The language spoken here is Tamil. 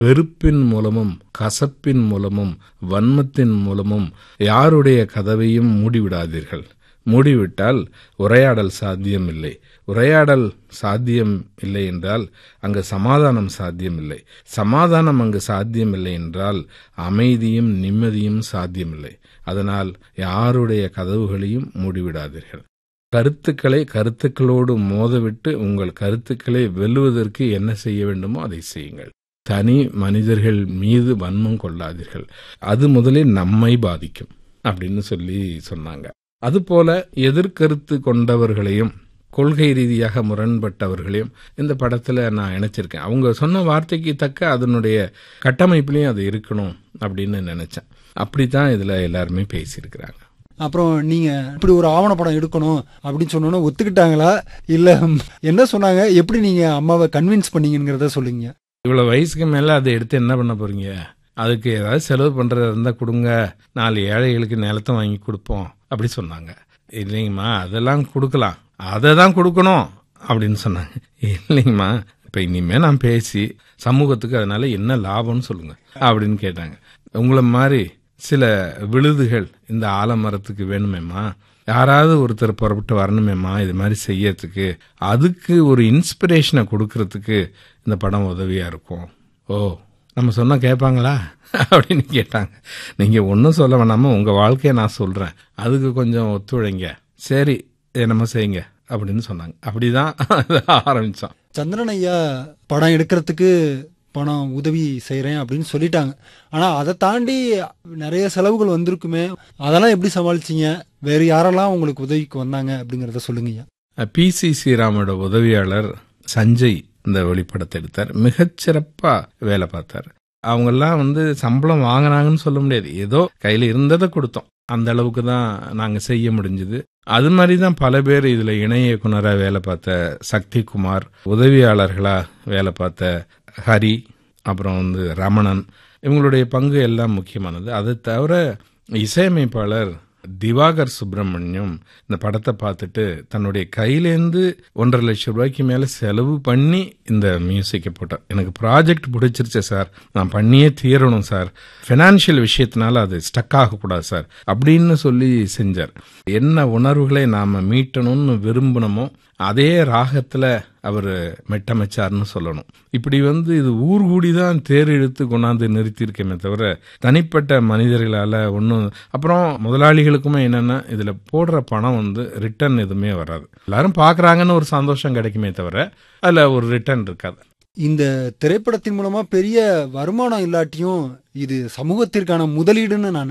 வெறுப்பின் மூலமும் கசப்பின் மூலமும் வன்மத்தின் மூலமும் யாருடைய கதவையும் மூடிவிடாதீர்கள் மூடிவிட்டால் உரையாடல் சாத்தியம் இல்லை உரையாடல் சாத்தியம் இல்லை என்றால் அங்கு சமாதானம் சாத்தியமில்லை சமாதானம் அங்கு சாத்தியமில்லை என்றால் அமைதியும் நிம்மதியும் சாத்தியமில்லை அதனால் யாருடைய கதவுகளையும் மூடிவிடாதீர்கள் கருத்துக்களை கருத்துக்களோடு மோதவிட்டு உங்கள் கருத்துக்களை வெல்லுவதற்கு என்ன செய்ய வேண்டுமோ அதை செய்யுங்கள் தனி மனிதர்கள் மீது வன்மம் கொள்ளாதீர்கள் அது முதலில் நம்மை பாதிக்கும் அப்படின்னு சொல்லி சொன்னாங்க அதுபோல எதிர்கருத்து கொண்டவர்களையும் கொள்கை ரீதியாக முரண்பட்டவர்களையும் இந்த படத்துல நான் இணைச்சிருக்கேன் அவங்க சொன்ன வார்த்தைக்கு தக்க அதனுடைய கட்டமைப்புலையும் அது இருக்கணும் அப்படின்னு நினைச்சேன் அப்படித்தான் இதுல எல்லாருமே பேசியிருக்கிறாங்க அப்புறம் நீங்க இப்படி ஒரு ஆவணப்படம் எடுக்கணும் அப்படின்னு சொன்னோன்னே ஒத்துக்கிட்டாங்களா இல்ல என்ன சொன்னாங்க எப்படி நீங்க அம்மாவை கன்வின்ஸ் பண்ணீங்கிறத சொல்லுங்க இவ்வளவு வயசுக்கு மேல அதை எடுத்து என்ன பண்ண போறீங்க அதுக்கு ஏதாவது செலவு பண்றதா இருந்தா கொடுங்க நாலு ஏழைகளுக்கு நிலத்தை வாங்கி கொடுப்போம் அப்படி சொன்னாங்க இல்லைங்கம்மா அதெல்லாம் கொடுக்கலாம் அதை தான் கொடுக்கணும் அப்படின்னு சொன்னாங்க இல்லைங்கம்மா இப்ப இனிமே நான் பேசி சமூகத்துக்கு அதனால என்ன லாபம்னு சொல்லுங்க அப்படின்னு கேட்டாங்க உங்களை மாதிரி சில விழுதுகள் இந்த ஆலமரத்துக்கு வேணுமேம்மா யாராவது ஒருத்தர் புறப்பட்டு வரணுமேம்மா இது மாதிரி செய்யறதுக்கு அதுக்கு ஒரு இன்ஸ்பிரேஷனை கொடுக்கறதுக்கு இந்த படம் உதவியா இருக்கும் ஓ நம்ம சொன்னா கேட்பாங்களா அப்படின்னு கேட்டாங்க நீங்க ஒன்றும் சொல்ல வேணாம உங்க வாழ்க்கையை நான் சொல்றேன் அதுக்கு கொஞ்சம் ஒத்துழைங்க சரி என்னமோ செய்யுங்க அப்படின்னு சொன்னாங்க அப்படிதான் ஆரம்பிச்சோம் சந்திரன் ஐயா படம் எடுக்கிறதுக்கு பணம் உதவி செய்கிறேன் அப்படின்னு சொல்லிட்டாங்க ஆனால் அதை தாண்டி நிறைய செலவுகள் வந்திருக்குமே அதெல்லாம் எப்படி சமாளிச்சீங்க வேறு யாரெல்லாம் உங்களுக்கு உதவிக்கு வந்தாங்க அப்படிங்கிறத சொல்லுங்கய்யா பி சி ஸ்ரீராமோட உதவியாளர் சஞ்சய் இந்த ஒளிப்படத்தை எடுத்தார் மிகச்சிறப்பா வேலை பார்த்தார் அவங்கெல்லாம் வந்து சம்பளம் வாங்கினாங்கன்னு சொல்ல முடியாது ஏதோ கையில இருந்ததை கொடுத்தோம் அந்த அளவுக்கு தான் நாங்க செய்ய முடிஞ்சது அது மாதிரி தான் பல பேர் இதுல இணை இயக்குனரா வேலை பார்த்த சக்தி குமார் உதவியாளர்களா வேலை பார்த்த ஹரி அப்புறம் வந்து ரமணன் இவங்களுடைய பங்கு எல்லாம் முக்கியமானது அதை தவிர இசையமைப்பாளர் திவாகர் சுப்பிரமணியம் இந்த படத்தை பார்த்துட்டு தன்னுடைய கையிலேருந்து ஒன்றரை லட்சம் ரூபாய்க்கு மேல செலவு பண்ணி இந்த மியூசிக்கை போட்டார் எனக்கு ப்ராஜெக்ட் பிடிச்சிருச்சு சார் நான் பண்ணியே தீரணும் சார் பினான்சியல் விஷயத்தினால அது ஸ்டக் ஆகக்கூடாது சார் அப்படின்னு சொல்லி செஞ்சார் என்ன உணர்வுகளை நாம மீட்டணும்னு விரும்பினமோ அதே ராகத்துல அவர் மெட்டமைச்சார்னு சொல்லணும் இப்படி வந்து இது ஊர் கூடி தான் தேர் இழுத்து கொண்டாந்து நிறுத்தியிருக்கேமே தவிர தனிப்பட்ட மனிதர்களால ஒன்றும் அப்புறம் முதலாளிகளுக்குமே என்னன்னா இதுல போடுற பணம் வந்து ரிட்டர்ன் எதுவுமே வராது எல்லாரும் பாக்குறாங்கன்னு ஒரு சந்தோஷம் கிடைக்குமே தவிர அதுல ஒரு ரிட்டர்ன் இருக்காது இந்த திரைப்படத்தின் மூலமா பெரிய வருமானம் இல்லாட்டியும் இது சமூகத்திற்கான முதலீடுன்னு நான்